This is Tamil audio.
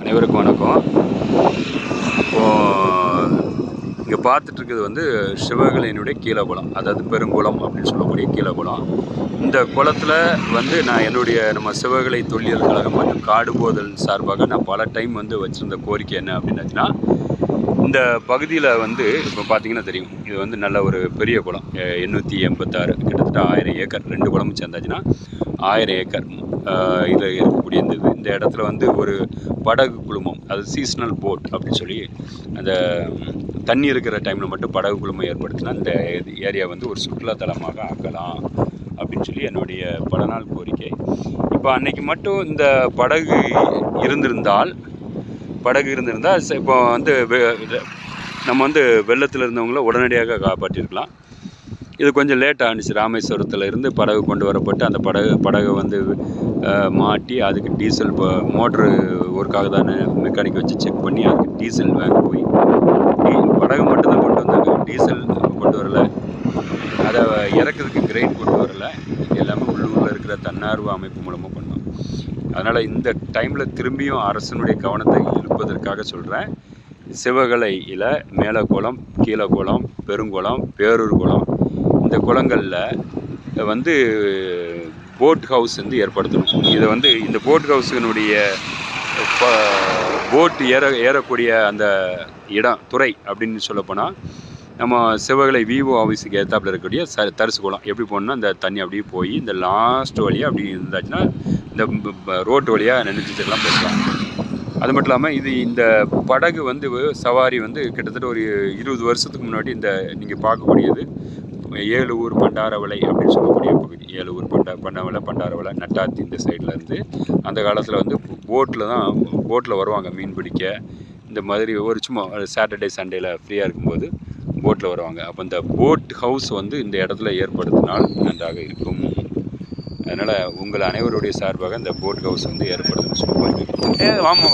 அனைவருக்கும் வணக்கம் இப்போது இங்கே பார்த்துட்டு இருக்கிறது வந்து சிவகலையினுடைய கீழகுளம் அதாவது பெருங்குளம் அப்படின்னு சொல்லக்கூடிய கீழகுளம் இந்த குளத்தில் வந்து நான் என்னுடைய நம்ம சிவகலை தொல்லியல் கழகம் மற்றும் காடு போதல் சார்பாக நான் பல டைம் வந்து வச்சுருந்த கோரிக்கை என்ன அப்படின்னாச்சுன்னா இந்த பகுதியில் வந்து இப்போ பார்த்தீங்கன்னா தெரியும் இது வந்து நல்ல ஒரு பெரிய குளம் எ- எண்ணூற்றி எண்பத்தாறு கிட்டத்தட்ட ஆயிரம் ஏக்கர் ரெண்டு குளமும் சேர்ந்தாச்சுன்னா ஆயிரம் ஏக்கர் இதில் இருக்கக்கூடிய இந்த இது இந்த இடத்துல வந்து ஒரு படகு குழுமம் அது சீசனல் போட் அப்படின்னு சொல்லி அந்த ம், தண்ணி இருக்கிற டைமில் மட்டும் படகு குழுமம் ஏற்படுத்தினா இந்த ஏரியா வந்து ஒரு சுற்றுலாத்தலமாக ஆக்கலாம் அப்படின்னு சொல்லி என்னுடைய பல நாள் கோரிக்கை இப்போ அன்னைக்கு மட்டும் இந்த படகு இருந்திருந்தால் படகு இருந்திருந்தால் ச- இப்போ வந்து வெ- வெ- நம்ம வந்து வெள்ளத்தில் இருந்தவங்கள உடனடியாக காப்பாற்றிருக்கலாம் இது கொஞ்சம் லேட் ஆனிச்சு ராமேஸ்வரத்தில் இருந்து படகு கொண்டு வரப்பட்டு அந்த படகு படகை வந்து அஹ், மாட்டி அதுக்கு டீசல் மோட்ரு ஒர்க்காக தானே மெக்கானிக் வச்சு செக் பண்ணி அதுக்கு டீசல் வாங்க போய் டீ- படகு மட்டும்தான் கொண்டு வந்தாங்க டீசல் கொண்டு வரல அதை இறக்குறதுக்கு கிரெயின் கொண்டு வரல எல்லாமே உள்ளூரில் இருக்கிற தன்னார்வ அமைப்பு மூலமாக பண்ணோம் அதனால் இந்த டைமில் திரும்பியும் அரசனுடைய கவனத்தை இழுப்பதற்காக சொல்கிறேன் சிவகலையில் மேலக்குளம் கீழக்குளம் பெருங்குளம் பேரூர் குளம் இந்த குளங்களில் வந்து போட் ஹவுஸ் வந்து ஏற்படுத்தணும் இதை வந்து இந்த போட் ஹவுஸினுடைய போட் ஏற ஏறக்கூடிய அந்த இடம் துறை அப்படின்னு சொல்லப்போனால் நம்ம சிவகலை விவோ ஆஃபீஸுக்கு ஏற்றாப்புல இருக்கக்கூடிய ச தரிசு குளம் எப்படி போகணுன்னா இந்த தண்ணி அப்படியே போய் இந்த லாஸ்ட் வழியாக அப்படி இருந்தாச்சுன்னா இந்த ப- ப- ரோட்டு வழியாக நினைச்சிட்டுலாம் போயிடலாம் அது மட்டும் இல்லாமல் இது இந்த படகு வந்து சவாரி வந்து கிட்டத்தட்ட ஒரு இருபது வருஷத்துக்கு முன்னாடி இந்த நீங்கள் பார்க்கக்கூடியது ஏழு ஊர் பண்டாரவளை அப்படின்னு சொல்லக்கூடிய பகுதி ஏழு ஊர் பண்டா பண்ணவளை பண்டாரவளை நட்டாத்தி இந்த சைடில் இருந்து அந்த காலத்தில் வந்து போட்டில் தான் போட்டில் வருவாங்க மீன் பிடிக்க இந்த மாதிரி ஒரு சும்மா சாட்டர்டே சண்டேல ஃப்ரீயாக இருக்கும்போது போட்டில் வருவாங்க அப்போ இந்த போட் ஹவுஸ் வந்து இந்த இடத்துல ஏற்படுத்தினால் நன்றாக இருக்கும் அதனால் உங்கள் அனைவருடைய சார்பாக இந்த போட் ஹவுஸ் வந்து ஏற்படுத்தணும்னு சொல்லி கோரிக்கை. ஏ ஆமாம்